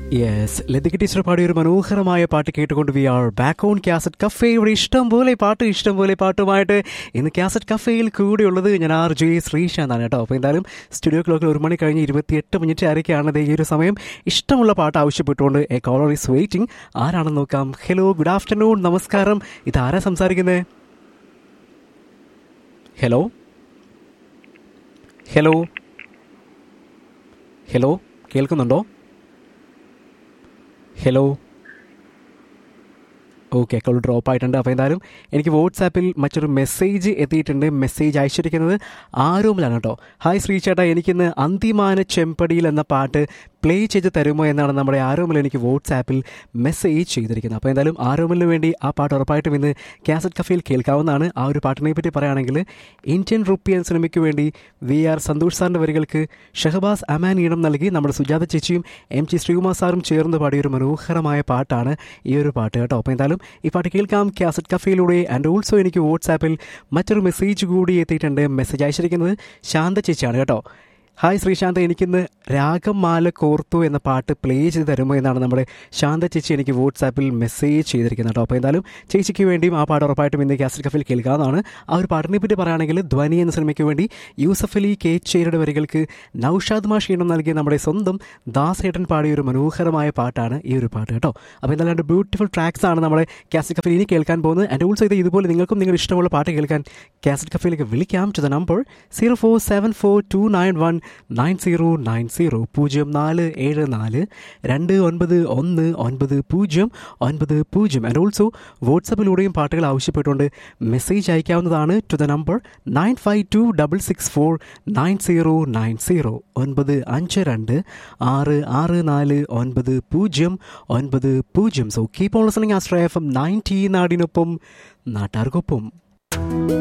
yes Lathika teacher പാടിയ ഒരു മനോഹരമായ പാട്ട് കേട്ടുകൊണ്ട് we are back on cassette cafe ഇവിടെ ഇഷ്ടം പോലെ പാട്ട് ഇഷ്ടം പോലെ പാട്ടുമായിട്ട് ഇന്ന് കാസറ്റ് കഫേയിൽ കൂടെയുള്ളത് ഞാൻ ആർ ജെ ശ്രീശാന്താണ് കേട്ടോ അപ്പോൾ എന്തായാലും സ്റ്റുഡിയോ ക്ലോക്കിൽ ഒരു മണി കഴിഞ്ഞ് ഇരുപത്തിയെട്ട് മിനിറ്റ് ആരൊക്കെയാണ് ഈ ഒരു സമയം ഇഷ്ടമുള്ള പാട്ട് ആവശ്യപ്പെട്ടുകൊണ്ട് എ കോളർ ഈസ് വെയിറ്റിംഗ് ആരാണെന്ന് നോക്കാം ഹലോ ഗുഡ് ആഫ്റ്റർനൂൺ നമസ്കാരം ഇതാരാ സംസാരിക്കുന്നത് ഹലോ ഹലോ ഹലോ കേൾക്കുന്നുണ്ടോ ഹലോ ഓക്കെ കോൾ ഡ്രോപ്പ് ആയിട്ടുണ്ട് അപ്പോൾ എന്തായാലും എനിക്ക് വാട്സാപ്പിൽ മറ്റൊരു മെസ്സേജ് എത്തിയിട്ടുണ്ട് മെസ്സേജ് അയച്ചിരിക്കുന്നത് ആരോമിലാണ് കേട്ടോ ഹായ് ശ്രീചേട്ടാ എനിക്കിന്ന് അന്തിമാന ചെമ്പടിയിൽ എന്ന പാട്ട് പ്ലേ ചെയ്ത് തരുമോ എന്നാണ് നമ്മുടെ ആരോമിൽ എനിക്ക് വാട്സാപ്പിൽ മെസ്സേജ് ചെയ്തിരിക്കുന്നത് അപ്പോൾ എന്തായാലും ആരോമിലിന് വേണ്ടി ആ പാട്ട് ഉറപ്പായിട്ടും ഇന്ന് കാസറ്റ് കഫയിൽ കേൾക്കാവുന്നതാണ് ആ ഒരു പാട്ടിനെ പറ്റി പറയുകയാണെങ്കിൽ ഇന്ത്യൻ റുപ്പിയൻ സിനിമയ്ക്ക് വേണ്ടി വി ആർ സന്തോഷ് സാറിൻ്റെ വരികൾക്ക് ഷഹബാസ് അമാൻ ഈണം നൽകി നമ്മുടെ സുജാത ചേച്ചിയും എം ജി ശ്രീകുമാർ സാറും ചേർന്ന് പാടിയ ഒരു മനോഹരമായ പാട്ടാണ് ഈ ഒരു പാട്ട് കേട്ടോ അപ്പോൾ എന്തായാലും ഈ പാട്ട് കേൾക്കാം കാസറ്റ് കഫയിലൂടെ ആൻഡ് ഓൾസോ എനിക്ക് വാട്സാപ്പിൽ മറ്റൊരു മെസ്സേജ് കൂടി എത്തിയിട്ടുണ്ട് മെസ്സേജ് അയച്ചിരിക്കുന്നത് ശാന്ത ചേച്ചിയാണ് കേട്ടോ ഹായ് ശ്രീശാന്ത് എനിക്കിന്ന് രാഗം മാല കോർത്തു എന്ന പാട്ട് പ്ലേ ചെയ്ത് തരുമോ എന്നാണ് നമ്മുടെ ശാന്ത ചേച്ചി എനിക്ക് വാട്സാപ്പിൽ മെസ്സേജ് ചെയ്തിരിക്കുന്നത് കേട്ടോ അപ്പോൾ എന്തായാലും ചേച്ചിക്ക് വേണ്ടിയും ആ പാട്ട് ഉറപ്പായിട്ടും ഇന്ന് കാസറ്റ് കഫിൽ കേൾക്കാവുന്നതാണ് ആ ഒരു പാട്ടിനെ പറ്റി പറയുകയാണെങ്കിൽ ധ്വനി എന്ന സിനിമയ്ക്ക് വേണ്ടി യൂസഫ് അലി കെ ചേരുടെ വരികൾക്ക് നൌഷാദ് മാഷ് ഈണം നൽകിയ നമ്മുടെ സ്വന്തം ദാസേട്ടൻ പാടിയ ഒരു മനോഹരമായ പാട്ടാണ് ഈ ഒരു പാട്ട് കേട്ടോ അപ്പോൾ എന്തായാലും ബ്യൂട്ടിഫുൾ ട്രാക്സ് ആണ് നമ്മുടെ കാസറ്റ് കഫിൽ ഇനി കേൾക്കാൻ പോകുന്നത് ആൻഡ് ഓൾസോ ഇത് ഇതുപോലെ നിങ്ങൾക്കും നിങ്ങളുടെ ഇഷ്ടമുള്ള പാട്ട് കേൾക്കാൻ കാസറ്റ് കഫയിലേക്ക് വിളിക്കാം to the number zero four seven four two nine one nine zero nine zero പൂജ്യം നാല് ഏഴ് നാല് രണ്ട് ഒൻപത് ഒന്ന് ഒൻപത് പൂജ്യം ഒൻപത് പൂജ്യം ആൻഡ് ഓൾസോ വാട്സപ്പിലൂടെയും പാട്ടുകൾ ആവശ്യപ്പെട്ടുകൊണ്ട് മെസ്സേജ് അയക്കാവുന്നതാണ് to the number nine five two double six four nine zero nine zero ഒൻപത് അഞ്ച് രണ്ട് ആറ് ആറ് നാല് ഒൻപത് പൂജ്യം ഒൻപത് പൂജ്യം സോ കീപ് ഓൺ ലിസണിങ് ആസ്ട്രയ എഫ് എം നയൻറ്റി നാടിനൊപ്പം നാട്ടാർക്കൊപ്പം